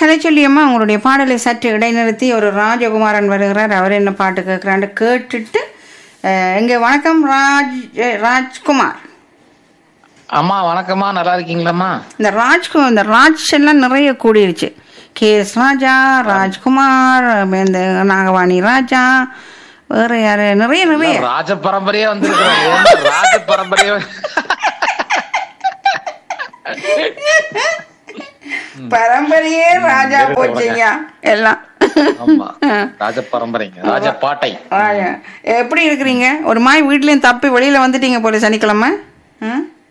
கலைச்சொல்லியம்மா உங்களுடைய பாடலை சற்று இடைநிறுத்தி ஒரு ராஜகுமாரன் வருகிறார் அவர் என்ன பாட்டு கேட்குறான்னு கேட்டுட்டு அஹ், எங்க வணக்கம் ராஜ் அஹ், ராஜ்குமார் அம்மா வணக்கம்மா நல்லா இருக்கீங்களாம்மா இந்த ராஜ்கு இந்த ராஜ் எல்லாம் நிறைய கூடிருச்சு கே எஸ் ராஜா ராஜ்குமார் இந்த நாகவாணி ராஜா வேற யாரு நிறைய நிறைய ராஜ பரம்பரையே வந்திருக்கிறாங்க ராஜ பரம்பரையே பரம்பரையே ராஜா போச்சுங்க எல்லாம் ஆமா ராஜ பரம்பரைங்க ராஜ பாட்டை ராஜா எப்படி இருக்கிறீங்க ஒரு மாய் வீட்லயும் தப்பி வெளியில வந்துட்டீங்க போல சனிக்கிழமை ஆ?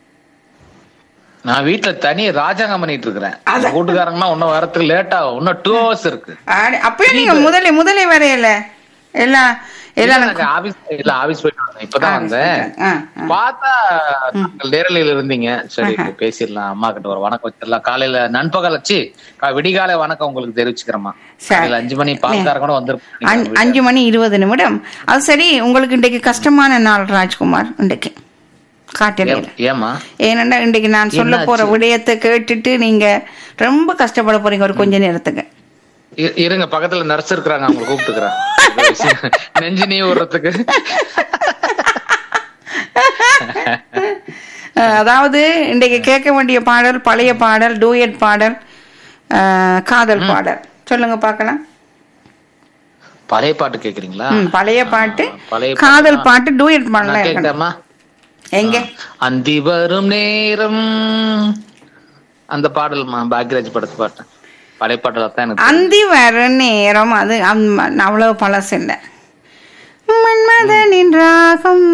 நான் வீட்டுல தனி ராஜாங்கம் பண்ணிட்டு இருக்கிறேன் அந்த கூட்டுக்காரங்கன்னா இன்னும் வரத்துக்கு லேட் ஆகும் இன்னும் டூ ஹவர்ஸ் இருக்கு ஆடி- அப்பயும் நீங்க முதலே முதலே வரையல எல்லாம் எல்லாம் இல்ல, ஆபீஸ் இல்ல ஆபீஸ் போயிட்டு வந்தேன் இப்பதான் வந்தேன் ஆ, ஆ. பார்த்தா நீங்கள் நேரலையில இருந்தீங்க சரி பேசிடலாம் அம்மா கிட்ட ஒரு வணக்கம் வச்சிடலாம் காலையில நண்பகல் வச்சு விடிகாலை வணக்கம் உங்களுக்கு தெரிவிச்சுக்கிறேம்மா சரி. காலையில அஞ்சு மணி பால்காரன் கூட அஞ்சு- வந்திருப்பாங்க அஞ்சு மணி இருபது நிமிடம் அது சரி உங்களுக்கு இன்றைக்கு கஷ்டமான நாள் ராஜ்குமார் இன்றைக்கு காட்டலையில ஏமா ஏனெண்டா இன்றைக்கு நான் சொல்ல போற விடயத்தை கேட்டுட்டு நீங்க ரொம்ப கஷ்டப்பட போறீங்க ஒரு கொஞ்ச நேரத்துக்கு இ- இருங்க பக்கத்துல நர்ஸ் இருக்கிறாங்க அவங்க கூப்பிட்டுக்கிறேன் நெஞ்சு நீ விடுறதுக்கு அஹ், அதாவது இன்றைக்கு கேட்க வேண்டிய பாடல் பழைய பாடல் டூயட் பாடல் அஹ், காதல் பாடல் சொல்லுங்க பார்க்கலாம் பழைய பாட்டு கேக்குறீங்களா ம், பழைய பாட்டு பழைய காதல் பாட்டு டூயட் நான் பாடலாம் இருக்கணும் கேக்குறேம்மா எங்க அந்தி வரும் நேரம் அந்த பாடல்மா பாக்யராஜ் படத்து பாட்டு பழைய பாடல தான் எனக்கு அந்தி வர நேரம் அது அம்- அவ்வளவு பழசு இல்லை மன்மதனின் ராகம்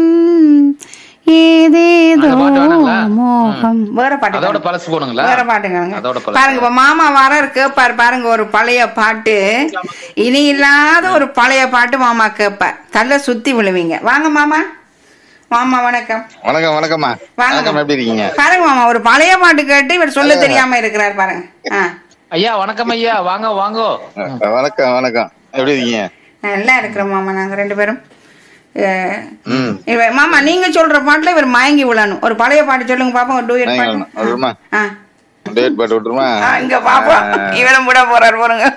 ஏதேதோ அந்த பாட்டு வேணுங்களா? மோகம் வேற பாட்டு அதோட வேணும். பழசு போனுங்களா வேற பாட்டுங்க அதோட பழசு பாருங்க இப்ப மாமா வர கேப்பார் பாருங்க ஒரு பழைய பாட்டு இனி இல்லாத ஒரு பழைய பாட்டு மாமா கேப்பார் தள்ள சுத்தி விழுவீங்க வாங்க மாமா மாமா வணக்கம் வணக்கம் வணக்கம்மா வாங்க வணக்கம் எப்படி இருக்கீங்க பாருங்க மாமா ஒரு பழைய பாட்டு கேட்டு இவர் சொல்ல தெரியாம இருக்கிறார் பாருங்க ஆ ஐயா வணக்கம் ஐயா வாங்க வாங்கோ வணக்கம் வணக்கம் எப்படி இருக்கீங்க நல்லா இருக்கிறோம் மாமா நாங்க ரெண்டு பேரும் அஹ், ம் இவ- மாமா நீங்க சொல்ற பாட்டுல இவர் மயங்கி விழணும் ஒரு பழைய பாட்டு சொல்லுங்க பாப்போம் ஒரு டூயட் மயங்கி விழணும். விடணுமா? பாட்டு ஆ. டேட் பாட்டு விட்டுருமா ஆ, இங்க பாப்போம் இவரும் விட போறாரு பாருங்க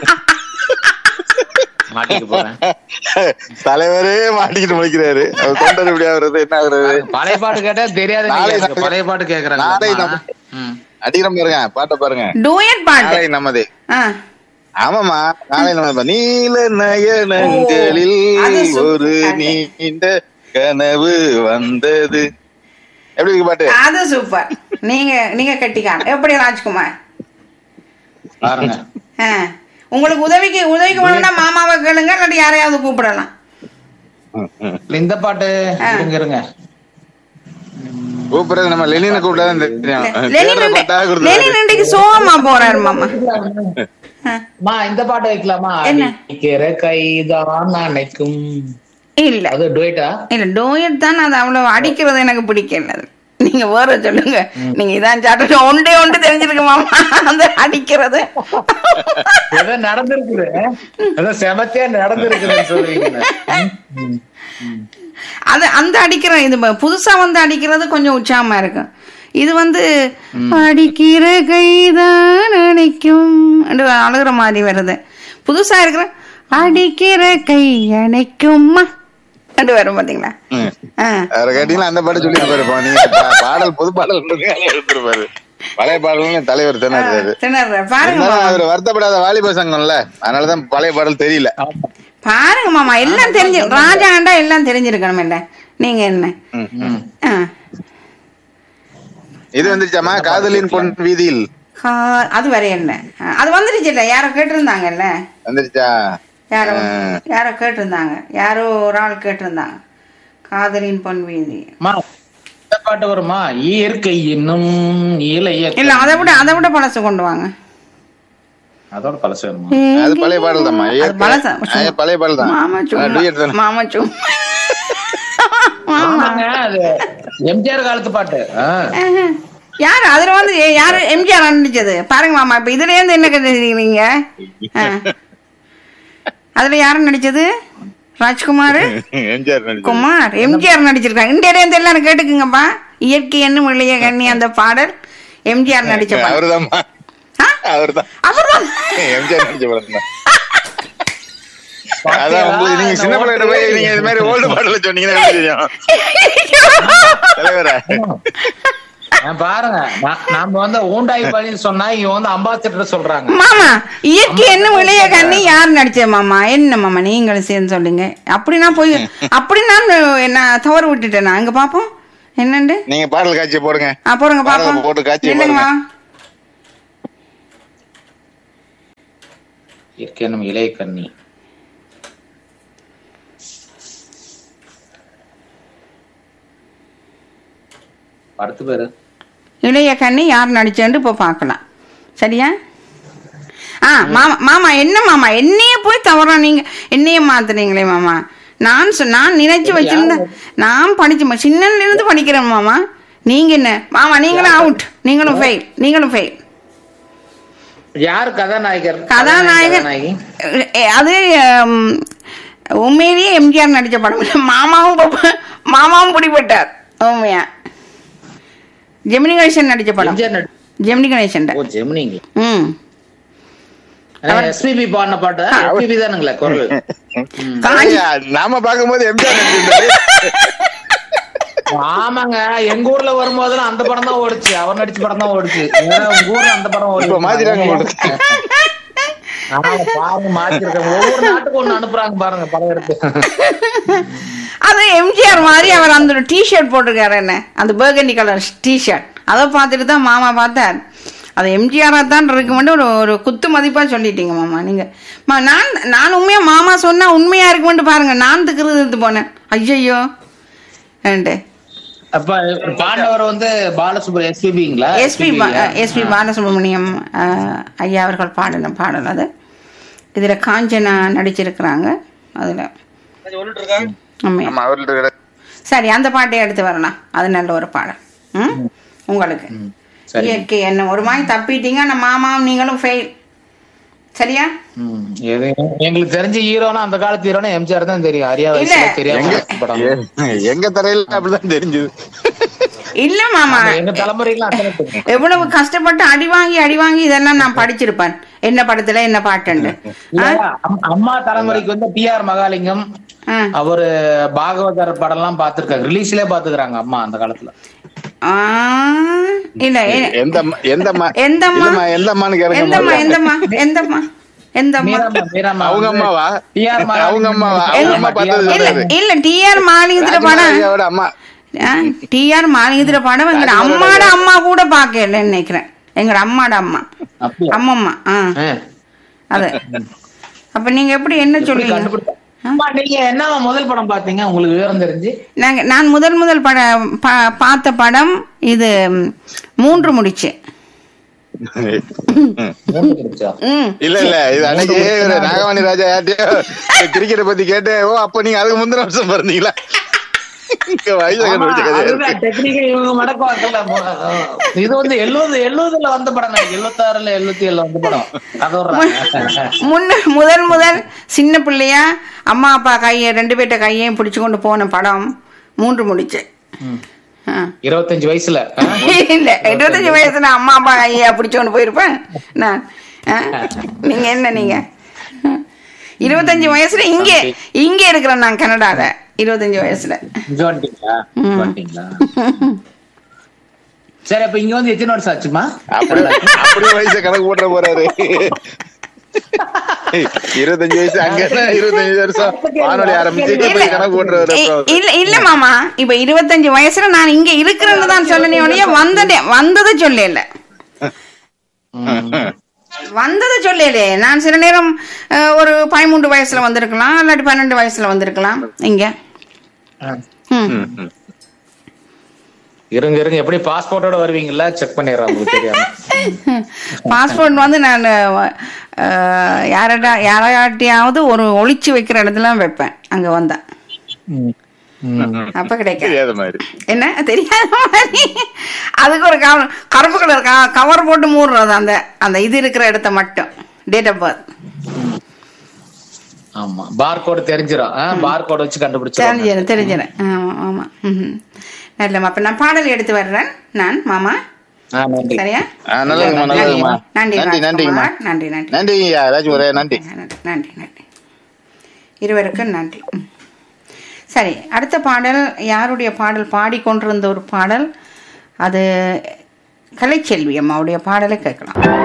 மாட்டிட்டு போறேன் தலைவரே மாட்டிக்கிட்டு முடிக்கிறாரு அவர் தொண்டர் எப்படி ஆகுறது என்ன ஆகுறது பழைய பாட்டு கேட்டா தெரியாது நாளை நீங்க நம்ம- பழைய பாட்டு நாளை கேக்குறாங்க நம்ம- அடிக்கிற பாருங்க பாட்டை பாருங்க டூயட் பாட்டு நாளை நமதே ஆ. ஆமாமா நாளை நமது நீல நயனங்களில் ஓ, அது சூப்பர். ஒரு நீண்ட கனவு வந்தது எப்படி இருக்கு பாட்டு அது சூப்பர் நீங்க நீங்க கட்டிக்கான எப்படி ராஜ்குமார் பாருங்க ஆ. உங்களுக்கு உதவிக்கு உதவிக்கு வேணும்னா மாமாவை கேளுங்க இல்லாட்டி யாரையாவது கூப்பிடலாம் ம், ம். இந்த பாட்டு இருங்க இருங்க கூப்பிடுறது நம்ம லெனினை கூப்பிட்டாதான் தெரியும் லெனின் தேடுற இன்றை- பாட்டா கொடுத்தாரு. லெனின் இன்றைக்கு சோகமா போறாரு மாமா ஆ. மா இந்த பாட்டு வைக்கலாமா என்ன? அடிக்கிற கைதான் நினைக்கும் இல்ல அது டுவேட்டா இல்ல டோயட் தான் அது அவ்வளவு அடிக்கிறது எனக்கு பிடிக்கல அது. நீங்க வேற சொல்லுங்க நீங்க இதான் சாப்பிட்டு ஒன்றே ஒன்று தெரிஞ்சிருக்கு மாமா அந்த அடிக்கிறது ஏதோ நடந்திருக்குது ஏதோ செமத்தியா நடந்திருக்குதுன்னு சொல்றீங்க அது அந்த அடிக்கிற இது ப- புதுசா வந்து அடிக்கிறது கொஞ்சம் உற்சாகமா இருக்கும் இது வந்து அடிக்கிற கைதான் அணைக்கும் என்று அழுகிற மாதிரி வருது புதுசா இருக்கிற அடிக்கிற கை அணைக்கும்மா என்று வரும் பாத்தீங்களா ம். ஆ. அவரை கேட்டீங்கன்னா அந்த பாட்டு சொல்லி இருப்பாரு நீங்க பா- பாடல் புது பாடல் எடுத்துருப்பாரு பழைய பாடல்கள் தலைவர் திணறாரு திணற பாருங்க இருந்தாலும் மாமா அவர் வருத்தப்படாத வாலிப சங்கம்ல அதனாலதான் பழைய பாடல் தெரியல பாருங்க மாமா எல்லாம் தெரிஞ்சு ராஜா ஆண்டா எல்லாம் தெரிஞ்சிருக்கணும் இல்ல நீங்க என்ன ம், ம். ஆ. இது வந்துருச்சாமா காதலின் பொன் வீதியில் கா- அது வரை என்ன அது வந்துருச்சு இல்ல யாரோ கேட்டிருந்தாங்கல்ல வந்துருச்சா யாரோ ஆ. யாரோ கேட்டிருந்தாங்க யாரோ ஒரு ஆள் கேட்டிருந்தாங்க காதலின் பொன் வீதி அம்மா, இந்த பாட்டு வருமா இயற்கை இன்னும் இளைய இல்ல அதை விட அதை விட பழசு கொண்டு வாங்க அதோட பழசு வருமா அது பழைய பாடல் தான்மா அது பழசா அது பழைய பாடல் தான் மாமா ஆ, duet சும்மா தானே. மாமா சும்மா மாமா ஆமாங்க, அது எம்ஜிஆர் காலத்து பாட்டு ஆ. ஆஹா. யாரு அதுல வந்து ஏ- யாரு எம்ஜிஆர் நடிச்சது பாருங்க மாமா இப்ப இதுல இருந்து என்ன கண்டுக்கிறீங்க அதுல யாரு நடிச்சது ராஜ்குமார் எம்ஜிஆர் நடிச்சது. குமார் எம்ஜிஆர் நடிச்சிருக்காங்க இந்த இருந்து எல்லாரும் கேட்டுக்குங்கப்பா இயற்கை என்னும் இளைய கண்ணி அந்த பாடல் எம்ஜிஆர் நடிச்ச பாடல் அவருதாம்மா ஆ? அவர்தான் அவர்தான் எம்ஜிஆர் நடிச்ச படம் தான் அதான் உங்களுக்கு நீங்க சின்ன பிள்ளைகிட்ட போய் நீங்க இது மாதிரி ஓல்டு பாடல சொன்னீங்கன்னா எப்படி தெரியும் தலைவரா நான் பாருங்க நான்- நாம வந்து ஊண்டாய் பழனி சொன்னா இவங்க வந்து அம்பாசிடர் சொல்றாங்க மாமா இயற்கை என்ன விளைய கண்ணி யார் நடிச்ச மாமா என்ன மாமா நீங்களும் சேர்ந்து சொல்லுங்க அப்படி நான் போய் அப்படி நான் நான் தவறு விட்டுட்டேனா அங்க பாப்போம் என்னண்டு நீங்க பாடல் காட்சியை போடுங்க ஆ போறங்க பாடலை பாப்போம் போட்டு காட்சியை இல்லைங்கம்மா இருக்கணும் இளைய கண்ணி படத்து பேரு இளைய கண்ணி யார் நடிச்சேன்னு இப்போ பார்க்கலாம் சரியா ஆ மாமா மாமா என்ன மாமா என்னைய போய் தவறா நீங்க என்னைய மாத்துறீங்களே மாமா நான் சொ- நான் நினைச்சு வச்சிருந்தேன் நான் படிச்சு சின்னல இருந்து படிக்கிறேன் மாமா நீங்க என்ன மாமா நீங்களும் அவுட் நீங்களும் ஃபெயில் நீங்களும் ஃபெயில் யாரு கதாநாயகர் கதாநாயகன் கதாநாயகி எ, அது ம், உண்மையிலேயே எம்ஜிஆர் நடிச்ச படம் இல்ல மாமாவும் பப்ப- மாமாவும் பிடிபட்டார் உண்மையா ஜெமினி கணேசன் நடிச்ச படம் எம்ஜிஆர் நடி- ஜெமினி கணேசன் ஓ ஜெமினிங்க ம் எஸ்பிபி பாடின பாட்டு எஸ்பிபி தானுங்களே குரல் ஐயா, நாம பார்க்கும்போது எம்ஜிஆர் நடிச்சிருந்தாரு ஆமாங்க எங்க ஊர்ல வரும்போதெல்லாம் அந்த படம் தான் ஓடுச்சு அவர் நடிச்ச படம் தான் ஓடுச்சு ஏன்னா உங்க ஊர்ல அந்த படம் ஓடுச்சு இப்ப மாத்திட்டாங்க போல இருக்கு. ஆமா, பாருங்க மாத்திருக்காங்க ஒவ்வொரு நாட்டுக்கும் ஒண்ணு அனுப்புறாங்க பாருங்க படம் எடுத்து அது எம்ஜிஆர் மாதிரி அவர் அந்த ஒரு டிஷர்ட் போட்டிருக்காரு என்ன அந்த பேர்கண்டி கலர் டிஷர்ட் அதை பார்த்துட்டு தான் மாமா பார்த்தார் அது எம்ஜிஆரா தான் இருக்குமெண்டு ஒரு ஒரு குத்து மதிப்பா சொல்லிட்டீங்க மாமா நீங்க மா, நான் நான் உண்மையா மாமா சொன்னா உண்மையா இருக்குமெண்டு பாருங்க நான் திக்கிறது போனேன் ஐயையோ ஏன்ட்டு அப்ப பாண்டவர் வந்து பாலசுப்ர எஸ்பிபிங்களா எஸ்பி எஸ்பி பாலசுப்ரமணியம் அஹ், ஐயா அவர்கள் பாடின பாடல் அது இதுல காஞ்சனா நடிச்சிருக்கிறாங்க அதுல ஆமாம் ஆமா அவர்கிட்ட கிட- சரி அந்த பாட்டை எடுத்து வரலாம் அது நல்ல ஒரு பாடல் ம் உங்களுக்கு சரி இயற்கை என்ன ஒரு மாதிரி தப்பிட்டீங்க நம்ம மாமாவும் நீங்களும் ஃபெயில் சரியா ம், எது எங்களுக்கு தெரிஞ்ச ஹீரோனா அந்த காலத்து ஹீரோனா எம்ஜிஆர் தான் தெரியும் அரியா வயசுல இல்ல. தெரியாம படம் எ- எங்க தரையில அப்படிதான் தெரிஞ்சது இல்ல மாமா எங்க தலைமுறைக்கு அத்தனை தெரியும். எவ்வளவு கஷ்டப்பட்டு அடி வாங்கி அடி வாங்கி இதெல்லாம் நான் படிச்சிருப்பேன் என்ன படத்துல என்ன பாட்டுண்டு இல்ல, அம்- அம்மா தலைமுறைக்கு வந்து டி ஆர் மகாலிங்கம் ஆ. அவரு பாகவதர் படம் எல்லாம் பாத்துருக்காங்க ரிலீஸ்லயே பாத்துக்கிறாங்க அம்மா அந்த காலத்துல ஆ, இல்ல எ- எந்த அம்மா- எந்த அம்மா எந்தம்மா இல்லம்மா, எந்த அம்மான்னு கேளுங்க எந்தம்மா முதல்ல. எந்தம்மா எந்தம்மா எந்தம்மா மீராம்மா மீராம்மா அவங்க வந்து அம்மாவா TR மகாலிங்கம் அவங்க அம்மாவா அவங்க அம்மா பார்த்தது இல்ல கிடையாது இல்ல டிஆர் மாலிகத்துல படம் ராஜமாரியாவோட அம்மா டிஆர் மாலிகத்துல படம் எங்க அம்மாட அம்மா கூட பாக்கல நினைக்கிறேன் எங்க அம்மாட அம்மா அப்படியா? அம்மம்மா ஆ ஆ. அது அப்ப நீங்க எப்படி என்ன எப்படி சொல்லுவீங்க கண்டுபிடிச்ச- அம்மா, நீங்க என்ன முதல் படம் பாத்தீங்க உங்களுக்கு விவரம் தெரிஞ்சு நாங்க நான் முதல் முதல் பட பா- பார்த்த படம் இது ம், மூன்று முடிச்சு மூணு கிடைச்சா? ம் இல்ல இல்ல இது அன்னைக்கு ஒரு நாகவாணி ராஜா யார்ட்டையோ கிரிக்கெட்டை பத்தி கேட்டு ஓ அப்ப நீங்க அதுக்கு முந்தின வருஷம் பிறந்தீங்களா இங்க வயசு ஆமா, கண்டுபிடிச்ச கதையா அதுதான் இருக்கு technical இவங்க மடக்கம் வைக்கல. இது வந்து எழுபது எழுபதுல வந்த படம் எழுபத்தாறுல எழுபத்தி ஏழுல வந்த படம் அது ஒரு முன்ன முதல் முதல் சின்ன பிள்ளையா அம்மா அப்பா கையை ரெண்டு பேர்ட்ட கையையும் பிடிச்சு கொண்டு போன படம் மூன்று முடிச்சு ஆ. இருபத்தஞ்சு வயசுல ஆ? இல்ல இருபத்தஞ்சு வயசுல அம்மா அப்பா கையா பிடிச்சு கொண்டு போயிருப்பேன் நான் ஆ? நீங்க என்ன நீங்க இருபத்தஞ்சு வயசுல இங்க இங்க இருக்கிறேன் நான் கனடால இருபத்தஞ்சு வயசுல இங்க வந்துட்டீங்களா இங்க வந்துட்டீங்களா சரி அப்ப இங்க வந்து எத்தனை வருஷம் ஆச்சுமா அப்படி அப்படி வயசு கணக்கு போட்டுற போறாரு இருபத்தஞ்சு வயசு அங்க என்ன இருபத்தஞ்சு வருஷம் வானொலி ஆரம்பிச்சு இப்ப போய் கணக்கு போட்டுறாரு இ- இல்ல இல்ல மாமா இப்ப இருபத்தஞ்சு வயசுல நான் இங்க இருக்கிறேன்னு தான் சொன்னேனே ஒழிய வந்ததே வந்ததை சொல்லல வந்ததை சொல்லலே நான் சில நேரம் அஹ், ஒரு பதிமூன்று வயசுல வந்திருக்கலாம் இல்லாட்டி பன்னெண்டு வயசுல வந்திருக்கலாம் இங்க ம். இருங்க இருங்க எப்படி பாஸ்போர்ட்டோட வருவீங்களா செக் பண்ணிடுறேன் உங்களுக்கு தெரியாம பாஸ்போர்ட் வந்து நான் அஹ், யாரடா யாராட்டியாவது ஒரு ஒளிச்சு வைக்கிற இடத்துல வைப்பேன் அங்க வந்தா அப்ப கிடைக்காது தெரியாத மாதிரி என்ன தெரியாத மாதிரி அதுக்கு ஒரு கவர் கருப்பு கலர் கவர் போட்டு மூடுறது அந்த அந்த இது இருக்கிற இடத்த மட்டும் டேட் ஆஃப் பர்த் ஆமா பார் கோடு தெரிஞ்சிடும் பார் கோடு வச்சு கண்டுபிடிச்சிடும் தெரிஞ்சிடும் தெரிஞ்சிடும் ஆமா ஆமா ம்ஹும். நல்லம்மா அப்ப நான் பாடல் எடுத்து வர்றேன் நான் மாமா ஆ, நன்றி சரியா ஆ, நல்லதுங்கம்மா நல்லதுங்கம்மா நன்றி நன்றி நன்றிங்கம்மா ராஜ்குமார். நன்றி நன்றி நன்றிங்க ஏதாச்சும் ஒரே நன்றி நன்றி நன்றி நன்றி இருவருக்கும் நன்றி ம். சரி அடுத்த பாடல் யாருடைய பாடல் பாடிக்கொண்டிருந்த ஒரு பாடல் அது கலைச்செல்வி அம்மாவுடைய பாடலை கேட்கலாம்